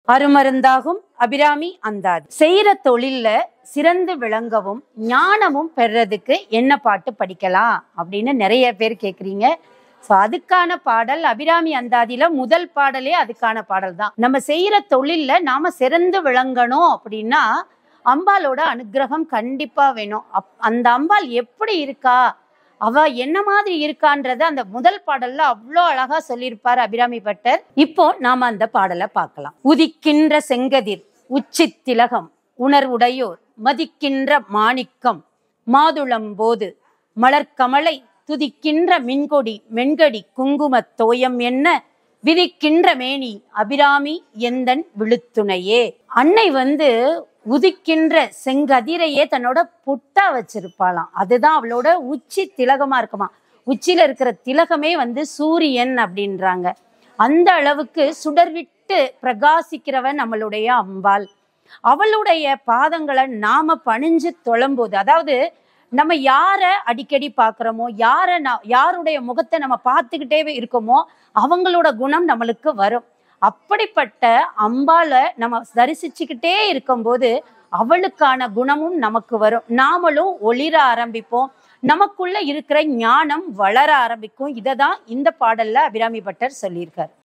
அருமருந்தாகும் அபிராமி அந்தாதி செய்யற தொழில்ல சிறந்து விளங்கவும் ஞானமும் பெறதுக்கு என்ன பாட்டு படிக்கலாம் அப்படின்னு நிறைய பேர் கேக்குறீங்க ஸோ அதுக்கான பாடல் அபிராமி அந்தாதியில முதல் பாடலே அதுக்கான பாடல் தான் நம்ம செய்யற தொழில்ல நாம சிறந்து விளங்கணும் அப்படின்னா அம்பாலோட அனுக்கிரகம் கண்டிப்பா வேணும் அப் அந்த அம்பாள் எப்படி இருக்கா அவ என்ன மாதிரி இருக்கான்றத அந்த முதல் பாடல்ல அவ்வளோ அழகா சொல்லியிருப்பார் அபிராமி பட்டர் இப்போ நாம அந்த பாடலை பார்க்கலாம் உதிக்கின்ற செங்கதிர் உச்சி திலகம் உணர்வுடையோர் மதிக்கின்ற மாணிக்கம் மாதுளம் போது மலர்கமலை துதிக்கின்ற மின்கொடி மென்கடி குங்குமத் தோயம் என்ன விதிக்கின்ற மேனி அபிராமி எந்தன் விழுத்துணையே அன்னை வந்து உதிக்கின்ற செங்கதிரையே தன்னோட புட்டா வச்சிருப்பாளாம் அதுதான் அவளோட உச்சி திலகமா இருக்குமா உச்சியில இருக்கிற திலகமே வந்து சூரியன் அப்படின்றாங்க அந்த அளவுக்கு சுடர்விட்டு பிரகாசிக்கிறவன் நம்மளுடைய அம்பாள் அவளுடைய பாதங்களை நாம பணிஞ்சு தொழும்போது அதாவது நம்ம யார அடிக்கடி பார்க்குறோமோ யார ந- யாருடைய முகத்தை நம்ம பார்த்துக்கிட்டே இருக்கோமோ அவங்களோட குணம் நம்மளுக்கு வரும் அப்படிப்பட்ட அம்பால நம்ம தரிசிச்சுக்கிட்டே இருக்கும்போது அவளுக்கான குணமும் நமக்கு வரும் நாமளும் ஒளிர ஆரம்பிப்போம் நமக்குள்ள இருக்கிற ஞானம் வளர ஆரம்பிக்கும் இதை தான் இந்த பாடல்ல அபிராமி பட்டர் சொல்லியிருக்கார்